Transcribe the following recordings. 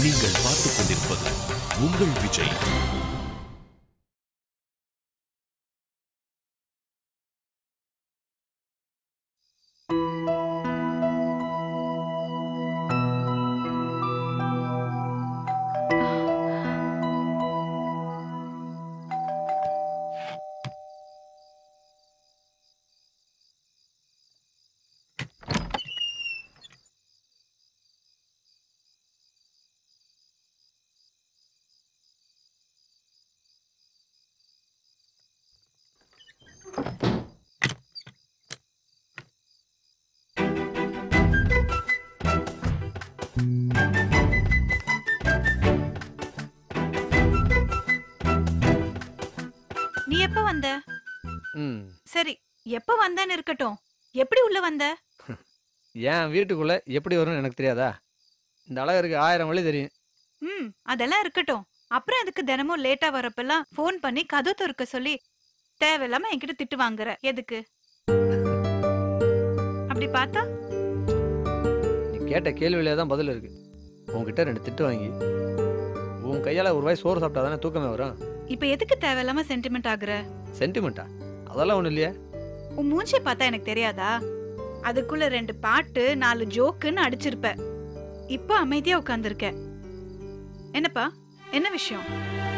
நீங்கள் பார்த்துக் கொண்டிருப்பது உங்கள் விஜய் நீ எப்ப வந்த ம் சரி எப்ப வந்தேன்னு இருக்கட்டும் எப்படி உள்ள வந்த என் வீட்டுக்குள்ள எப்படி வரும்னு எனக்கு தெரியாதா இந்த அழகருக்கு ஆயிரம் வழி தெரியும் ம் அதெல்லாம் இருக்கட்டும் அப்புறம் அதுக்கு தினமும் லேட்டா வரப்பெல்லாம் ஃபோன் பண்ணி கதவு திறக்க சொல்லி தேவையில்லாம என்கிட்ட திட்டு வாங்குற எதுக்கு அப்படி பார்த்தா நீ கேட்ட கேள்வியிலே தான் பதில் இருக்கு உன்கிட்ட ரெண்டு திட்டு வாங்கி உன் கையால ஒரு வாய் சோறு சாப்பிட்டா தானே தூக்கமே வரும் இப்ப எதுக்கு தேவையில்லாம சென்டிமெண்ட் ஆகுற சென்டிமெண்ட்டா அதெல்லாம் ஒன்றும் இல்லையே உன் மூஞ்சி பார்த்தா எனக்கு தெரியாதா அதுக்குள்ள ரெண்டு பாட்டு நாலு ஜோக்குன்னு அடிச்சிருப்ப இப்போ அமைதியா உட்கார்ந்திருக்க என்னப்பா என்ன விஷயம்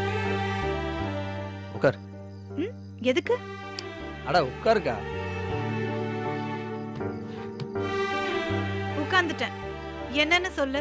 உட்கார். ம் எதுக்கு அட உட்காருக்கா உட்கார்ந்துட்டேன் என்னன்னு சொல்லு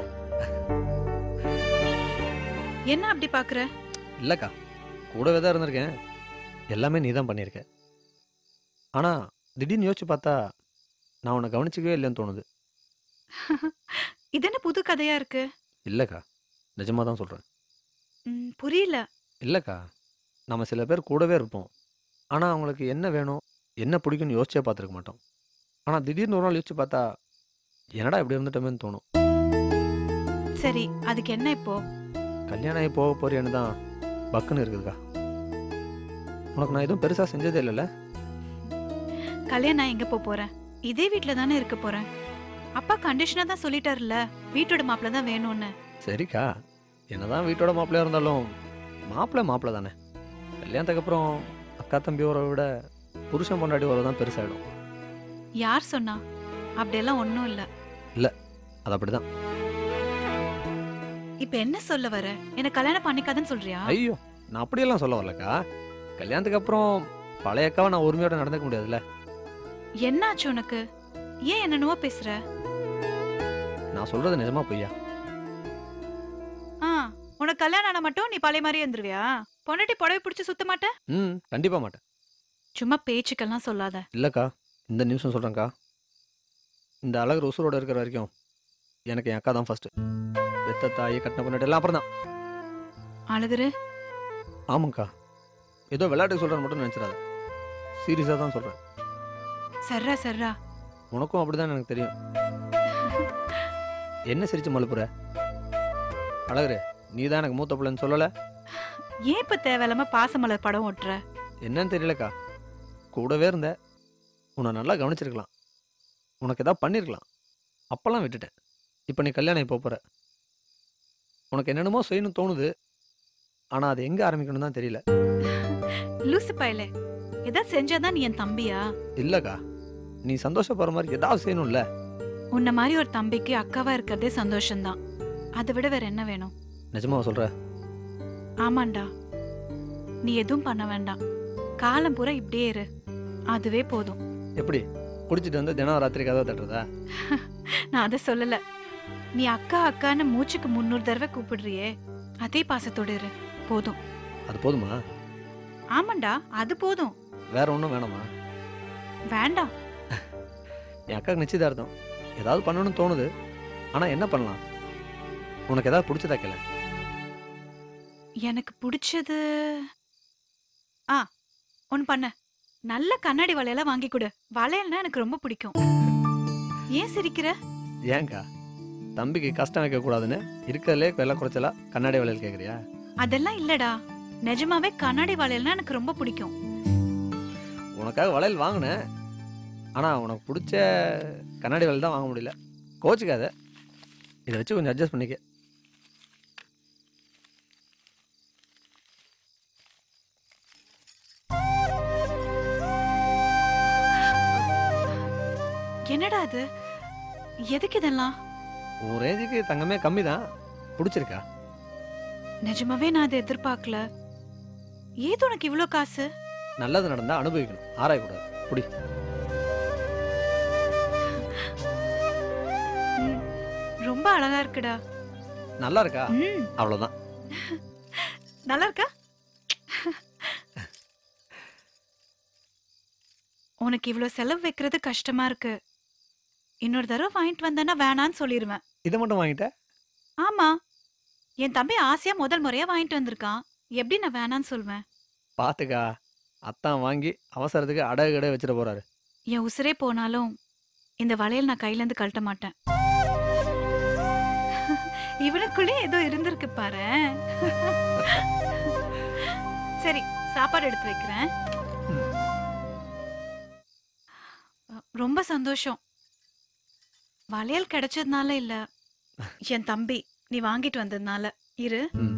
என்ன அப்படி பாக்குற இல்லைக்கா கூடவே தான் இருந்திருக்கேன் எல்லாமே நீ தான் பண்ணியிருக்க ஆனால் திடீர்னு யோசிச்சு பார்த்தா நான் உன்னை கவனிச்சிக்கவே இல்லைன்னு தோணுது இது என்ன புது கதையா இருக்கு இல்லைக்கா நிஜமாக தான் சொல்கிறேன் ம், புரியல இல்லைக்கா நம்ம சில பேர் கூடவே இருப்போம் ஆனால் அவங்களுக்கு என்ன வேணும் என்ன பிடிக்கும்னு யோசிச்சே பார்த்துருக்க மாட்டோம் ஆனால் திடீர்னு ஒரு நாள் யோசிச்சு பார்த்தா என்னடா இப்படி இருந்துட்டோமேன்னு தோணும் சரி அதுக்கு என்ன இப்போ கல்யாணம் ஆகி போக போறியான்னு தான் பக்குன்னு இருக்குதுக்கா உனக்கு நான் எதுவும் பெருசாக செஞ்சதே இல்லைல்ல கல்யாணம் நான் எங்க போக போறேன் இதே வீட்ல தானே இருக்க போறேன் அப்பா கண்டிஷனா தான் சொல்லிட்டாருல்ல வீட்டோட மாப்பிள்ள தான் வேணும்னு சரிக்கா என்னதான் வீட்டோட மாப்பிள்ளையா இருந்தாலும் மாப்பிள்ளை மாப்பிள்ளை தானே கல்யாணத்துக்கு அப்புறம் அக்கா தம்பி உறவை விட புருஷன் பொண்டாட்டி உறவு தான் பெருசாகிடும் யார் சொன்னா அப்படியெல்லாம் ஒண்ணும் இல்ல அது அப்படிதான் இப்ப என்ன சொல்ல வர என்ன கல்யாணம் பண்ணிக்காதன்னு சொல்றியா ஐயோ நான் அப்படியெல்லாம் சொல்ல வரலக்கா கல்யாணத்துக்கு அப்புறம் பழைய அக்காவை நான் உரிமையோட நடந்துக்க முடியாதுல்ல என்னாச்சு உனக்கு ஏன் என்னென்னவோ பேசுற நான் சொல்றது நிஜமா பொய்யா ஆ உனக்கு கல்யாணம் ஆனா மட்டும் நீ பழைய மாதிரி இருந்துருவியா பொண்டாட்டி புடவை பிடிச்சு சுத்த மாட்ட ம் கண்டிப்பா மாட்டேன் சும்மா பேச்சுக்கெல்லாம் சொல்லாத இல்லக்கா இந்த நிமிஷம் சொல்றேன்க்கா இந்த அழகு உசுரோட இருக்கிற வரைக்கும் எனக்கு என் அக்கா தான் ஃபர்ஸ்ட் பெத்த தாயை கட்டின பொண்ணு எல்லாம் அப்புறம் தான் அழுகுரு ஆமாங்க்கா ஏதோ விளையாட்டுக்கு சொல்றேன்னு மட்டும் நினைச்சிடாத சீரியஸாக தான் சொல்றேன் சர்ரா சர்ரா உனக்கும் அப்படிதான் எனக்கு தெரியும் என்ன சிரிச்சு மலுப்புற அழகுரு நீ தான் எனக்கு மூத்த பிள்ளைன்னு சொல்லலை ஏன் இப்ப தேவையில்லாம பாசமலர் படம் ஓட்டுற என்னன்னு தெரியலக்கா கூடவே இருந்த உன்னை நல்லா கவனிச்சிருக்கலாம் உனக்கு ஏதாவது பண்ணியிருக்கலாம் அப்பெல்லாம் விட்டுட்டேன் இப்போ நீ கல்யாணம் இப்போ போகிற உனக்கு என்னென்னமோ செய்யணும்னு தோணுது ஆனால் அது எங்கே ஆரம்பிக்கணும் தான் தெரியல லூசு பயலே ஏதாவது செஞ்சாதான் நீ என் தம்பியா இல்லைக்கா நீ சந்தோஷப்படுற மாதிரி ஏதாவது செய்யணும்ல உன்ன மாதிரி ஒரு தம்பிக்கு அக்காவா இருக்கிறதே சந்தோஷம்தான் அதை விட வேற என்ன வேணும் நிஜமா சொல்கிற ஆமாண்டா நீ எதுவும் பண்ண வேண்டாம் காலம் பூரா இப்படியே இரு அதுவே போதும் எப்படி குடிச்சிட்டு வந்து தினம் ராத்திரி கதவை தட்டுறதா நான் அதை சொல்லல நீ அக்கா அக்கான்னு மூச்சுக்கு முன்னூறு தடவை கூப்பிடுறியே அதே பாசத்தோட இரு போதும் அது போதுமா ஆமாண்டா அது போதும் வேற ஒன்றும் வேணாமா வேண்டாம் என் அக்காவுக்கு நிச்சயதார்த்தம் ஏதாவது பண்ணணும்னு தோணுது ஆனால் என்ன பண்ணலாம் உனக்கு ஏதாவது பிடிச்சதா கேள எனக்கு பிடிச்சது ஆ ஒன்னு பண்ண நல்ல கண்ணாடி வளையலாம் வாங்கி கொடு வளையல்னா எனக்கு ரொம்ப பிடிக்கும் ஏன் சிரிக்கிற ஏன்க்கா தம்பிக்கு கஷ்டம் வைக்கக்கூடாதுன்னு இருக்கிறதுலே விலை குறைச்சலா கண்ணாடி வளையல் கேட்குறியா அதெல்லாம் இல்லடா நிஜமாவே கண்ணாடி வளையல்னா எனக்கு ரொம்ப பிடிக்கும் உனக்காக வளையல் வாங்கினேன் ஆனால் உனக்கு பிடிச்ச கண்ணாடி வளையல் தான் வாங்க முடியல கோச்சுக்காத இதை வச்சு கொஞ்சம் அட்ஜஸ்ட் பண்ணிக்க என்னடா அது எதுக்கு இதெல்லாம் உன் ரேஞ்சுக்கு தங்கமே கம்மி தான் பிடிச்சிருக்கா நிஜமாவே நான் அதை எதிர்பார்க்கல ஏது உனக்கு இவ்ளோ காசு நல்லது நடந்தா அனுபவிக்கணும் ஆராயக்கூடாது புடி ம், ரொம்ப அழகா இருக்குடா நல்லா இருக்கா ம் அவ்வளவுதான் நல்லா இருக்கா உனக்கு இவ்ளோ செலவு வைக்கிறது கஷ்டமா இருக்கு இன்னொரு தடவை வாங்கிட்டு வந்தேன்னா வேணான்னு சொல்லிடுவேன் இதை மட்டும் வாங்கிட்ட ஆமா என் தம்பி ஆசையா முதல் முறையா வாங்கிட்டு வந்திருக்கான் எப்படி நான் வேணான்னு சொல்வேன் பாத்துக்கா அத்தான் வாங்கி அவசரத்துக்கு அடகு கடை வச்சிட போறாரு என் உசுரே போனாலும் இந்த வளையல் நான் கையில இருந்து கழட்ட மாட்டேன் இவனுக்குள்ளே ஏதோ இருந்திருக்கு பாரு சரி சாப்பாடு எடுத்து வைக்கிறேன் ம். ரொம்ப சந்தோஷம் வளையல் கிடைச்சதுனால இல்ல என் தம்பி நீ வாங்கிட்டு வந்ததுனால இரு ம்.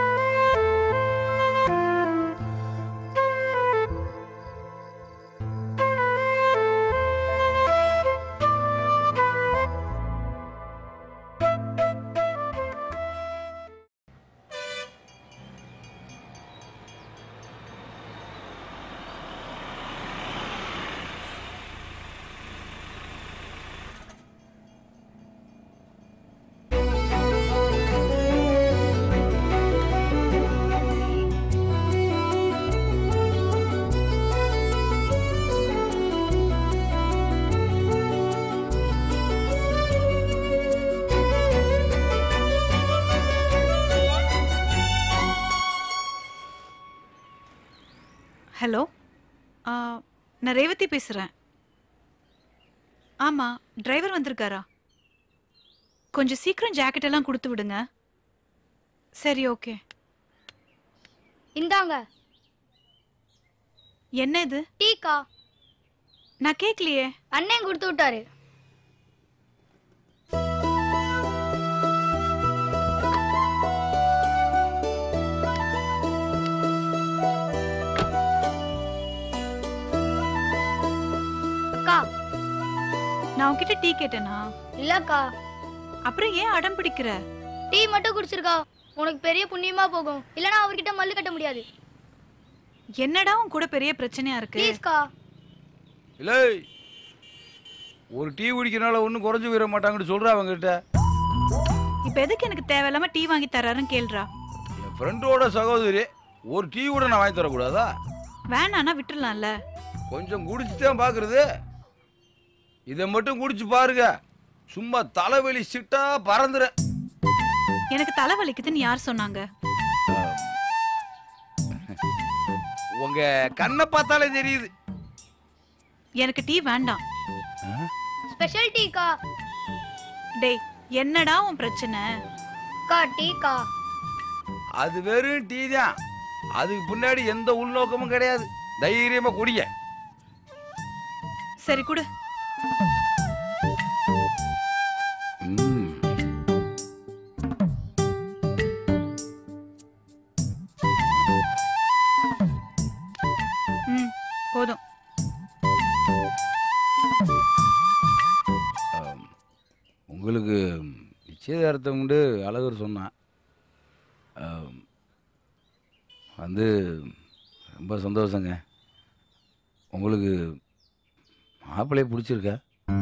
ஹலோ ஆ, நான் ரேவதி பேசுறேன் ஆமா டிரைவர் வந்திருக்காரா கொஞ்சம் சீக்கிரம் ஜாக்கெட் எல்லாம் கொடுத்து விடுங்க சரி ஓகே இந்தாங்க என்ன இது டீக்கா நான் கேட்கலையே அண்ணன் கொடுத்து விட்டாரு அக்கா நான் உன்கிட்ட டீ கேட்டேனா இல்லக்கா அப்புறம் ஏன் அடம் பிடிக்கிற டீ மட்டும் குடிச்சிருக்கா உனக்கு பெரிய புண்ணியமா போகும் இல்லனா அவர்கிட்ட மல்லு கட்ட முடியாது என்னடா உன் கூட பெரிய பிரச்சனையா இருக்கு ப்ளீஸ்க்கா இல்லை ஒரு டீ குடிக்கிறனால ஒன்றும் குறைஞ்சு போயிட மாட்டாங்கன்னு சொல்கிறா அவங்ககிட்ட இப்ப எதுக்கு எனக்கு தேவையில்லாம டீ வாங்கி தர்றாருன்னு கேள்றா என் ஃப்ரெண்டோட சகோதரி ஒரு டீ கூட நான் வாங்கி தரக்கூடாதா வேணானா விட்டுறலாம்ல கொஞ்சம் குடிச்சு தான் பார்க்குறது இதை மட்டும் குடிச்சு பாருங்க சும்மா தலைவலி சிட்டா பறந்துறேன் எனக்கு தலை வலிக்குதுன்னு யார் சொன்னாங்க உங்க கண்ணை பார்த்தாலே தெரியுது எனக்கு டீ வேண்டாம் ஸ்பெஷல் டீக்கா டேய் என்னடா உன் பிரச்சனை அக்கா டீக்கா அது வெறும் டீ தான் அதுக்கு பின்னாடி எந்த உள்நோக்கமும் கிடையாது தைரியமா குடிங்க சரி குடு ம். ம் போதும் ஆம். உங்களுக்கு நிச்சயதார்த்தம் உண்டு அழகர் சொன்னான் ஆம். வந்து ரொம்ப சந்தோஷங்க உங்களுக்கு மாப்பிள்ளைய பிடிச்சிருக்கா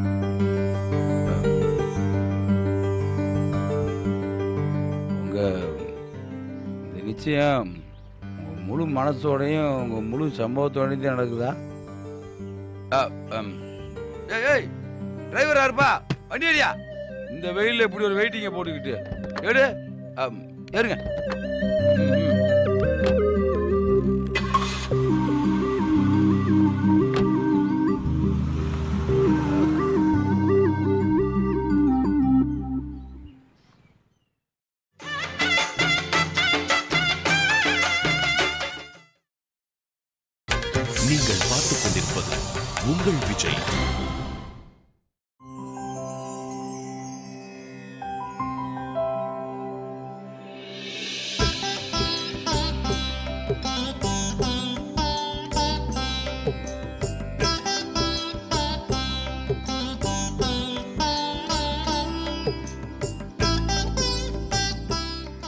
உங்கள் இந்த நிச்சயம் உங்கள் முழு மனசோடையும் உங்கள் முழு சம்பவத்தோடையும் தான் நடக்குதா ஆ, ஆம். ஏய் ஏய் டிரைவரா இருப்பா வண்டி அடியா இந்த வெயில்ல இப்படி ஒரு வெயிட்டிங்க போட்டுக்கிட்டு ஏடு ஆம், ஏறுங்க ம். நீங்கள் பார்த்துக் கொண்டிருப்பது உங்கள் விஜய்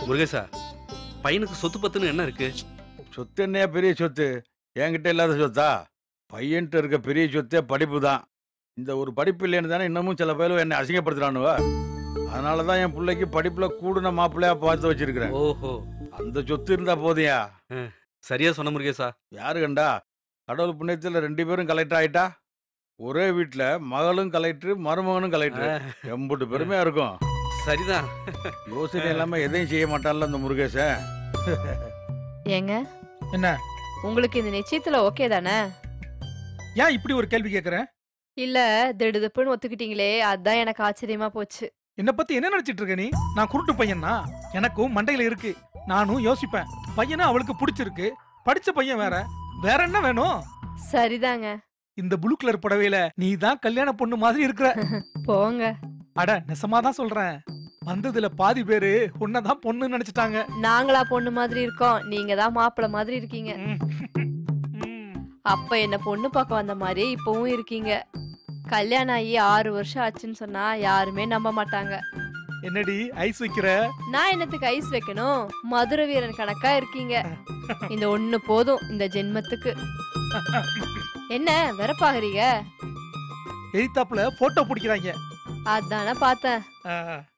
முருகேசா பையனுக்கு சொத்து பத்துன்னு என்ன இருக்கு சொத்து என்னையா பெரிய சொத்து என்கிட்ட இல்லாத சொத்தா பையன்ட்டு இருக்க பெரிய சொத்தே படிப்பு தான் இந்த ஒரு படிப்பு இல்லைன்னு தானே இன்னமும் சில பேரும் என்னை அசிங்கப்படுத்துறானுவ அதனால தான் என் பிள்ளைக்கு படிப்புல கூடுன மாப்பிள்ளையா பார்த்து வச்சிருக்கிறேன் ஓஹோ அந்த சொத்து இருந்தா போதியா சரியா சொன்ன முருகேசா யாரு கண்டா கடவுள் புண்ணியத்தில் ரெண்டு பேரும் கலெக்டர் ஆயிட்டா ஒரே வீட்டில் மகளும் கலெக்டர் மருமகனும் கலெக்டர் எம்புட்டு பெருமையா இருக்கும் சரிதான் யோசனை இல்லாம எதையும் செய்ய மாட்டான்ல அந்த முருகேசன் ஏங்க என்ன உங்களுக்கு இந்த நிச்சயத்துல ஓகே தானே ஏன் இப்படி ஒரு கேள்வி கேக்குற இல்ல திடுதுப்புன்னு ஒத்துக்கிட்டீங்களே அதான் எனக்கு ஆச்சரியமா போச்சு என்ன பத்தி என்ன நினைச்சிட்டு இருக்க நீ நான் குருட்டு பையனா எனக்கும் மண்டையில இருக்கு நானும் யோசிப்பேன் பையனை அவளுக்கு பிடிச்சிருக்கு படிச்ச பையன் வேற வேற என்ன வேணும் சரிதாங்க இந்த ப்ளூ கலர் புடவையில நீ தான் கல்யாண பொண்ணு மாதிரி இருக்கிற போங்க அட நெசமா தான் சொல்றேன் வந்ததுல பாதி பேரு உன்னதான் பொண்ணு நினைச்சிட்டாங்க நாங்களா பொண்ணு மாதிரி இருக்கோம் நீங்க தான் மாப்பிள்ள மாதிரி இருக்கீங்க ம். ம். அப்ப என்ன பொண்ணு பார்க்க வந்த மாதிரி இப்பவும் இருக்கீங்க கல்யாணம் ஆகி ஆறு வருஷம் ஆச்சுன்னு சொன்னா யாருமே நம்ப மாட்டாங்க என்னடி ஐஸ் வைக்கிற நான் என்னத்துக்கு ஐஸ் வைக்கணும் மதுரை வீரன் கணக்கா இருக்கீங்க இந்த ஒண்ணு போதும் இந்த ஜென்மத்துக்கு என்ன வெறப்பாகிறீங்க எதிர்த்தாப்புல போட்டோ பிடிக்கிறாங்க அதானே பார்த்தேன் ஆ.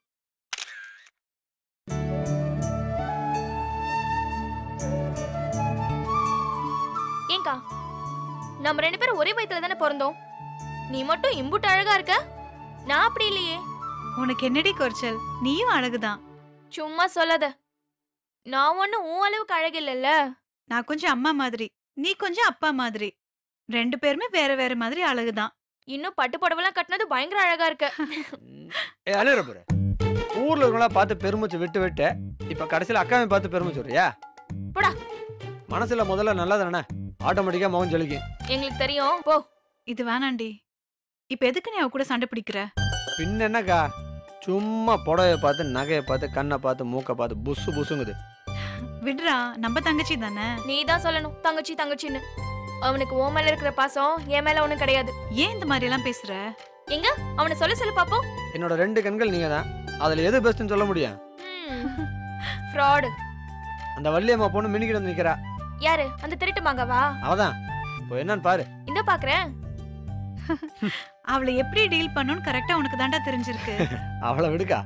ஏங்கா நம்ம ரெண்டு பேரும் ஒரே வயித்துல தானே பிறந்தோம் நீ மட்டும் இம்புட்டு அழகா இருக்க நான் அப்படி இல்லையே உனக்கு என்னடி குறைச்சல் நீயும் அழகுதான் சும்மா சொல்லாத நான் ஒண்ணு உன் அளவுக்கு அழகு இல்லைல்ல நான் கொஞ்சம் அம்மா மாதிரி நீ கொஞ்சம் அப்பா மாதிரி ரெண்டு பேருமே வேற வேற மாதிரி அழகுதான் இன்னும் பட்டு புடவெல்லாம் கட்டினது பயங்கர அழகா இருக்கு ஏ அழுகிற பாரு ஊர்ல இருக்கவங்களா பார்த்து பெருமிச்சு விட்டு விட்டு இப்ப கடைசியில அக்காவை பார்த்து பெருமிச்சு வர்றியா போடா. மனசுல முதல்ல நல்லா தானே ஆட்டோமேட்டிக்கா முகம் ஜொலிக்கும் எங்களுக்கு தெரியும் போ இது வேணாண்டி இப்ப எதுக்கு நீ அவ கூட சண்டை பிடிக்கிற பின்ன என்னக்கா சும்மா புடவைய பார்த்து நகையை பார்த்து கண்ணை பார்த்து மூக்கை பார்த்து புசு புசுங்குது விடுறா நம்ம தங்கச்சி தானே நீ தான் சொல்லணும் தங்கச்சி தங்கச்சின்னு அவனுக்கு உன் மேல இருக்கிற பாசம் என் மேல ஒண்ணும் கிடையாது ஏன் இந்த மாதிரி எல்லாம் பேசுற எங்க அவனை சொல்ல சொல்லு பாப்போம் என்னோட ரெண்டு கண்கள் நீங்க தான் அதுல எது பெஸ்ட்னு சொல்ல முடியும் ஃப்ராடு அந்த வள்ளியம்மா பொண்ணு மினிக்கிட்டு வந்து நிக்கிறா யாரு அந்த திருட்டு மகவா அவதான் இப்போ என்னன்னு பாரு இந்த பாக்குறேன் அவளை எப்படி டீல் பண்ணணும்னு கரெக்டா உனக்கு தாண்டா தெரிஞ்சிருக்கு அவளை விடுக்கா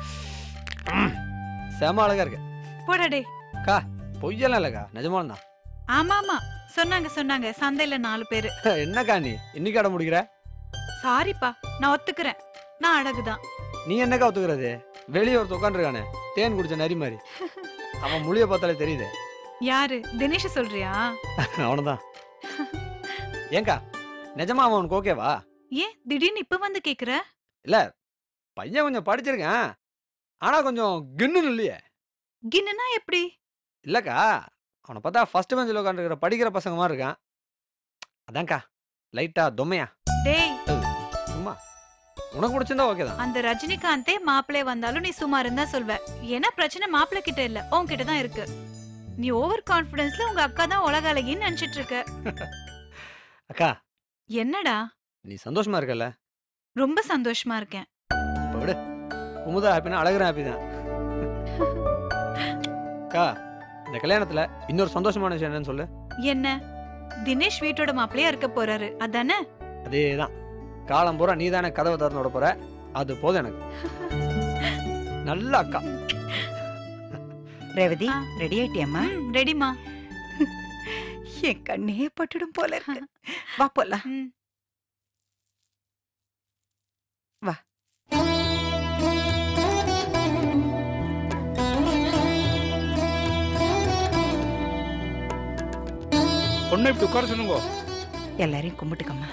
செம அழகா இருக்கு போடா டே பொய்யெல்லாம் இல்லக்கா நிஜமான தான் ஆமா ஆமா சொன்னாங்க சொன்னாங்க சந்தையில நாலு பேரு என்னக்கா நீ இன்னைக்கு அட முடிக்கிற சாரிப்பா நான் ஒத்துக்கிறேன் நான் அழகுதான் நீ என்னக்கா ஒத்துக்கிறது வெளியே ஒருத்த உட்காந்துருக்கானே தேன் குடிச்ச நரி மாதிரி அவன் முழிய பார்த்தாலே தெரியுது யாரு தினேஷ சொல்றியா அவனதான் ஏங்கா நிஜமா அவன் உனக்கு ஓகேவா ஏன் திடீர்னு இப்ப வந்து கேக்குற பையன் கொஞ்சம் படிச்சிருக்கான் ஆனா கொஞ்சம் கின்னு இல்லையே கின்னுனா எப்படி இல்லக்கா அவனை பார்த்தா ஃபர்ஸ்ட் பெஞ்சில் உட்காந்துருக்கிற படிக்கிற பசங்க மாதிரி இருக்கான் அதான்க்கா லைட்டா தொம்மையா டேய் சும்மா உனக்கு பிடிச்சிருந்தா ஓகே தான் அந்த ரஜினிகாந்தே மாப்பிள்ளை வந்தாலும் நீ சும்மா இருந்தா சொல்வ ஏன்னா பிரச்சனை மாப்பிள்ளை கிட்ட இல்ல உன்கிட்ட தான் இருக்கு நீ ஓவர் கான்பிடன்ஸ்ல உங்க அக்கா தான் உலக அழகின்னு நினைச்சிட்டு இருக்க அக்கா என்னடா நீ சந்தோஷமா இருக்கல ரொம்ப சந்தோஷமா இருக்கேன் இப்போ விடு குமுதா ஹாப்பினா அழகுற ஹாப்பி தான் அக்கா இந்த கல்யாணத்துல இன்னொரு சந்தோஷமான விஷயம் என்னன்னு சொல்லு என்ன தினேஷ் வீட்டோட மாப்பிள்ளையா இருக்க போறாரு அதானே அதேதான் காலம் பூரா நீ தானே கதவை திறந்து விட போற அது போதும் எனக்கு நல்ல அக்கா ரேவதி ஆ. ரெடி ஆயிட்டியம்மா ம், ரெடிமா என் கண்ணே பட்டுடும் போல இருக்கு வா போலாம் ம். வா. பொண்ணை இப்படி உட்கார சொல்லுங்க எல்லாரையும் கும்பிட்டுக்கம்மா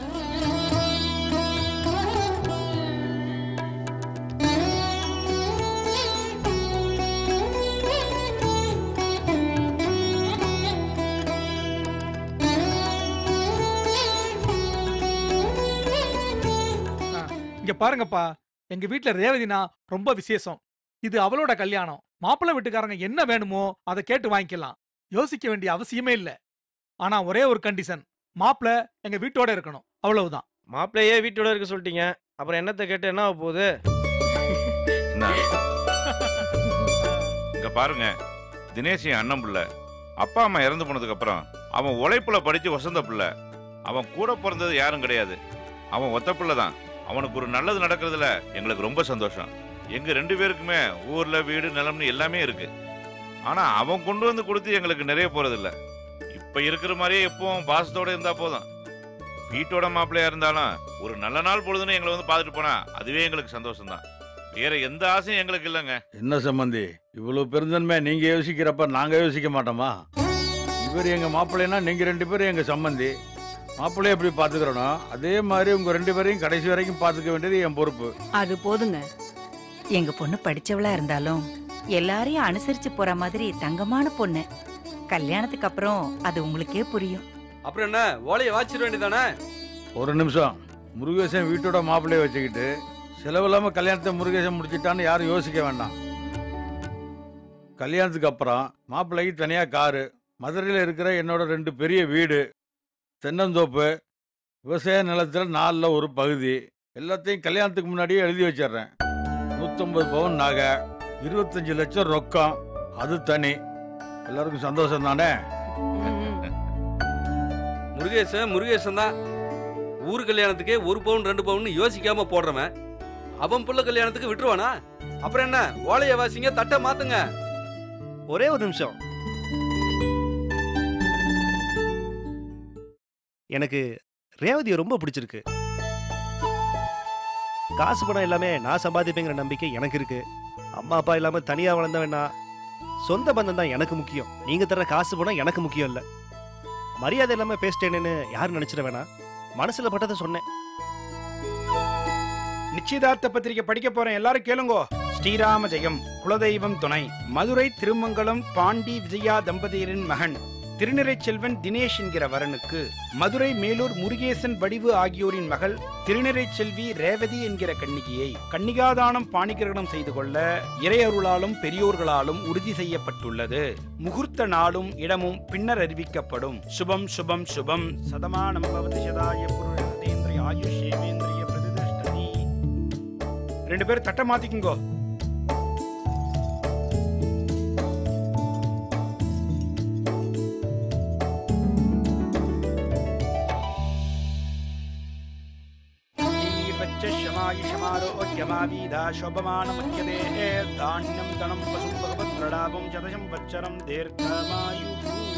இங்க பாருங்கப்பா எங்க வீட்ல ரேவதினா ரொம்ப விசேஷம் இது அவளோட கல்யாணம் மாப்பிள்ளை வீட்டுக்காரங்க என்ன வேணுமோ அதை கேட்டு வாங்கிக்கலாம் யோசிக்க வேண்டிய அவசியமே இல்ல ஆனா ஒரே ஒரு கண்டிஷன் மாப்பிள்ளை எங்க வீட்டோட இருக்கணும் அவ்வளவுதான் மாப்பிள்ளையே வீட்டோட இருக்க சொல்லிட்டீங்க அப்புறம் என்னத்தை கேட்டு என்ன ஆக போகுது இங்க இந்த பாருங்க தினேஷ் என் அண்ணன் பிள்ளை அப்பா அம்மா இறந்து போனதுக்கு அப்புறம் அவன் உழைப்புல படிச்சு வசந்த பிள்ளை அவன் கூட பிறந்தது யாரும் கிடையாது அவன் ஒத்த பிள்ளை தான் அவனுக்கு ஒரு நல்லது நடக்கிறதுல எங்களுக்கு ரொம்ப சந்தோஷம் எங்க ரெண்டு பேருக்குமே ஊர்ல வீடு நிலம்னு எல்லாமே இருக்கு ஆனா அவன் கொண்டு வந்து கொடுத்து எங்களுக்கு நிறைய போறதில்ல இப்ப இருக்கிற மாதிரியே எப்பவும் பாசத்தோட இருந்தா போதும் வீட்டோட மாப்பிள்ளையா இருந்தாலும் ஒரு நல்ல நாள் பொழுதுன்னு எங்களை வந்து பார்த்துட்டு போனா அதுவே எங்களுக்கு சந்தோஷம் தான் வேற எந்த ஆசையும் எங்களுக்கு இல்லைங்க என்ன சம்பந்தி இவ்வளவு பெருந்தன்மை நீங்க யோசிக்கிறப்ப நாங்க யோசிக்க மாட்டோமா இவர் எங்க மாப்பிள்ளைனா நீங்க ரெண்டு பேரும் எங்க சம்பந்தி மாப்பிள்ளைய எப்படி பாத்துக்கிறனோ அதே மாதிரி உங்க ரெண்டு பேரையும் கடைசி வரைக்கும் பாத்துக்க வேண்டியது என் பொறுப்பு அது போதுங்க எங்க பொண்ணு படிச்சவளா இருந்தாலும் எல்லாரையும் அனுசரிச்சு போற மாதிரி தங்கமான பொண்ணு கல்யாணத்துக்கு அப்புறம் அது உங்களுக்கே புரியும் அப்புறம் என்ன ஓலையை வாச்சிட வேண்டியதானே ஒரு நிமிஷம் முருகேசன் வீட்டோட மாப்பிள்ளைய வச்சுக்கிட்டு செலவில்லாம கல்யாணத்தை முருகேசன் முடிச்சிட்டான்னு யாரும் யோசிக்க வேண்டாம் கல்யாணத்துக்கு அப்புறம் மாப்பிள்ளைக்கு தனியா காரு மதுரையில் இருக்கிற என்னோட ரெண்டு பெரிய வீடு தென்னந்தோப்பு விவசாய நிலத்தில் நாலில் ஒரு பகுதி எல்லாத்தையும் கல்யாணத்துக்கு முன்னாடியே எழுதி வச்சிடுறேன் நூற்றம்பது பவுன் நகை இருபத்தஞ்சு லட்சம் ரொக்கம் அது தனி எல்லாருக்கும் சந்தோஷம் தானே முருகேசன் முருகேசன் தான் ஊர் கல்யாணத்துக்கே ஒரு பவுன் ரெண்டு பவுன் யோசிக்காம போடுறவன் அவன் புள்ள கல்யாணத்துக்கு விட்டுருவானா அப்புறம் என்ன ஓலையை வாசிங்க தட்டை மாத்துங்க ஒரே ஒரு நிமிஷம் எனக்கு ரேவதியை ரொம்ப பிடிச்சிருக்கு காசு பணம் எல்லாமே நான் சம்பாதிப்பேங்கிற நம்பிக்கை எனக்கு இருக்கு அம்மா அப்பா இல்லாம தனியா வளர்ந்தவனா சொந்த பந்தம் தான் எனக்கு முக்கியம் நீங்க தர காசு பணம் எனக்கு முக்கியம் இல்ல மரியாதை இல்லாம பேசிட்டேனேன்னு யாரும் நினைச்சிட வேணாம் மனசுல பட்டதை சொன்னேன் நிச்சயதார்த்த பத்திரிகை படிக்க போறேன் எல்லாரும் கேளுங்கோ ஸ்ரீராம ஜெயம் குலதெய்வம் துணை மதுரை திருமங்கலம் பாண்டி விஜயா தம்பதியரின் மகன் திருநிறை செல்வன் தினேஷ் என்கிற வரனுக்கு மதுரை மேலூர் முருகேசன் வடிவு ஆகியோரின் மகள் திருநிறை செல்வி ரேவதி என்கிற கன்னிகையை கன்னிகாதானம் பாணிகிரகணம் செய்து கொள்ள இறையருளாலும் பெரியோர்களாலும் உறுதி செய்யப்பட்டுள்ளது முகூர்த்த நாளும் இடமும் பின்னர் அறிவிக்கப்படும் சுபம் சுபம் சுபம் சதமானம் பவதி சதாய புருஷேந்திரிய ஆயுஷேவேந்திரிய பிரதிஷ்டதி ரெண்டு பேரும் தட்டை மாத்திக்குங்கோ தானியம் தனம் பசும் பகவத் பிரலாபம் சதசம் வச்சரம் தீர்க்கமாயு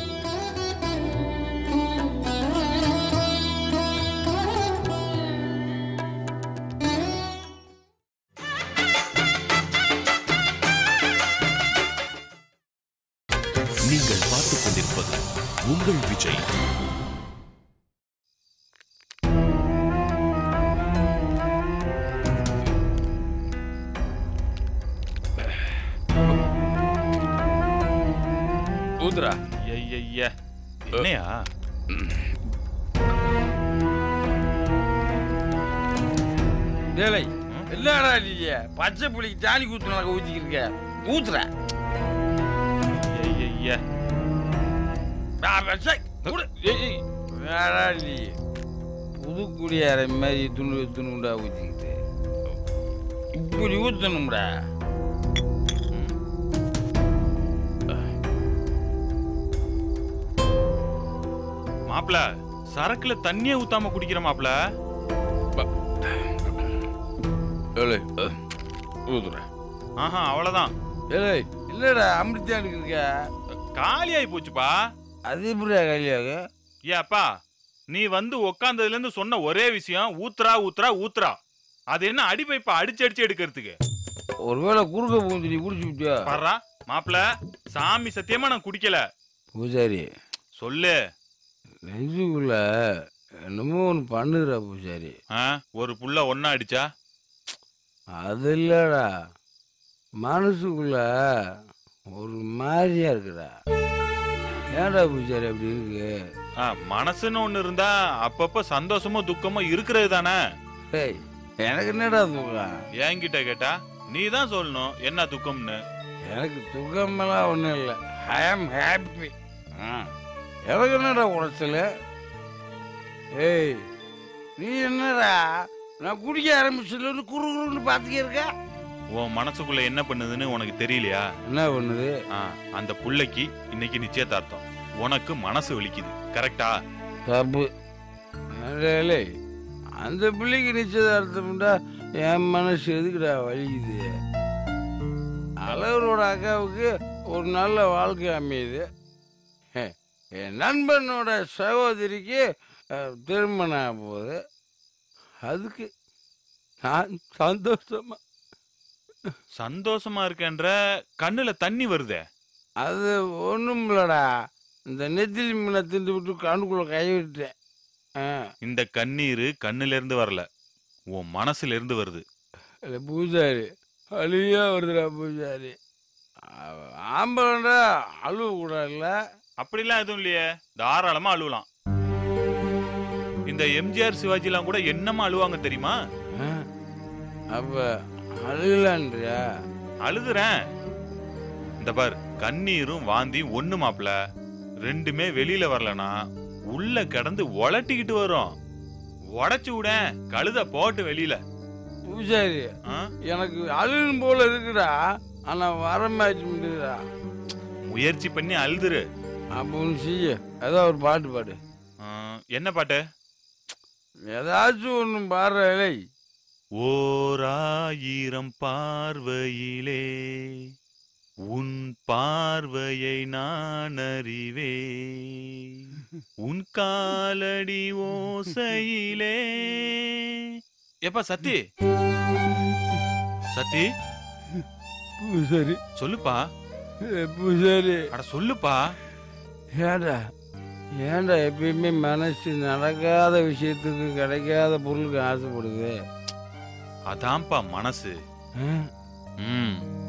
நீங்கள் பார்த்துக் கொண்டிருப்பது உங்கள் விஜய் ஊதுரா ஐயா என்னையா டேலை என்னடா நீங்க பச்சை புளிக்கு தாலி கூத்து நடக்க ஊத்திக்கிருக்க ஊத்துற ஐயா வேடா நீ புது குடியார மாதிரி துணு துணுண்டா ஊத்திக்கிட்டு இப்படி ஊத்தணும்டா மாப்ள சரக்குல தண்ணியே ஊத்தாம குடிக்கிற மாப்ள ஏலே ஊத்துற ஆஹா அவ்வளவுதான் ஏலே இல்லடா அமிர்தா இருக்க காலியாகி போச்சுப்பா அது எப்படியா காலியாக ஏ அப்பா நீ வந்து உக்காந்ததுல இருந்து சொன்ன ஒரே விஷயம் ஊத்துறா ஊத்துறா ஊத்துறா அது என்ன அடி பைப்பா அடிச்சு அடிச்சு எடுக்கிறதுக்கு ஒருவேளை குறுக்க பூந்து நீ குடிச்சு விட்டியா பாடுறா மாப்ள சாமி சத்தியமா நான் குடிக்கல பூஜாரி சொல்லு நெஞ்சுக்குள்ள என்னமோ ஒன்று பண்ணுற பூஜாரி ஆ, ஒரு புள்ள ஒன்னா அடிச்சா அது இல்லடா மனசுக்குள்ள ஒரு மாதிரியா இருக்குடா ஏன்டா பூஜாரி அப்படி இருக்கு ஆ, மனசுன்னு ஒண்ணு இருந்தா அப்பப்ப சந்தோஷமோ துக்கமோ இருக்கிறது தானே டேய் எனக்கு என்னடா துக்கம் என்கிட்ட கேட்டா நீ தான் சொல்லணும் என்ன துக்கம்னு எனக்கு துக்கமெல்லாம் ஒன்றும் இல்லை ஐ ஆம் ஹாப்பி எனக்கு என்னடா உடச்சல் ஏய் நீ என்னடா நான் குடிக்க ஆரம்பிச்சதுலேருந்து குறு குறுன்னு பார்த்துக்க இருக்க உன் மனசுக்குள்ள என்ன பண்ணுதுன்னு உனக்கு தெரியலையா என்ன பண்ணுது ஆ, அந்த புள்ளைக்கு இன்னைக்கு நிச்சயதார்த்தம் உனக்கு மனசு வலிக்குது கரெக்டா தப்பு ஏலே, அந்த பிள்ளைக்கு நிச்சயதார்த்தம்டா என் மனசு எதுக்குடா வலிக்குது அழகரோட அக்காவுக்கு ஒரு நல்ல வாழ்க்கை அமையுது ஹே, என் நண்பனோட சகோதரிக்கு அஹ், திருமணம் ஆக போகுது அதுக்கு நான் சந்தோஷமா சந்தோஷமா இருக்கேன்ற கண்ணுல தண்ணி வருதே அது ஒன்றும் இல்லடா இந்த நெத்திலி மீனை திண்டு விட்டு கண்ணுக்குள்ள கை விட்டேன் ஆ இந்த கண்ணீர் கண்ணுல இருந்து வரல உன் மனசுல இருந்து வருது இல்லை பூஜாரி அழுவியா வருதுடா பூஜாரி ஆ- ஆம்பளைண்டா அழுவ கூடாதுல்ல அப்படிலாம் எதுவும் இல்லையே தாராளமா அழுவலாம் இந்த எம்ஜிஆர் சிவாஜிலாம் கூட என்னமா அழுவாங்க தெரியுமா ஆ? அப்ப அழுகலான்றியா அழுதுறேன் இந்த பார் கண்ணீரும் வாந்தியும் ஒண்ணு மாப்ள ரெண்டுமே வெளியில வரலனா உள்ள கிடந்து உலட்டிக்கிட்டு வரும் உடைச்சு விடேன் கழுத போட்டு வெளியில பூஜாரி ஆ? எனக்கு அழுகும் போல இருக்குடா ஆனா வர மாட்டேங்குதுடா முயற்சி பண்ணி அழுதுரு அப்படின்னு செய்ய ஏதோ ஒரு பாட்டு பாடு ஆ, என்ன பாட்டு ஏதாச்சும் ஒன்று பாடுற இலை ஓராயிரம் பார்வையிலே உன் பார்வையை நான் அறிவே உன் காலடி ஓசையிலே எப்பா சத்தி சத்தி பூசாரி சொல்லுப்பா பூசாரி அட சொல்லுப்பா ஏடா ஏன்டா எப்பயுமே மனசு நடக்காத விஷயத்துக்கு கிடைக்காத பொருளுக்கு ஆசைப்படுது அதான்ப்பா மனசு ஆ? ம்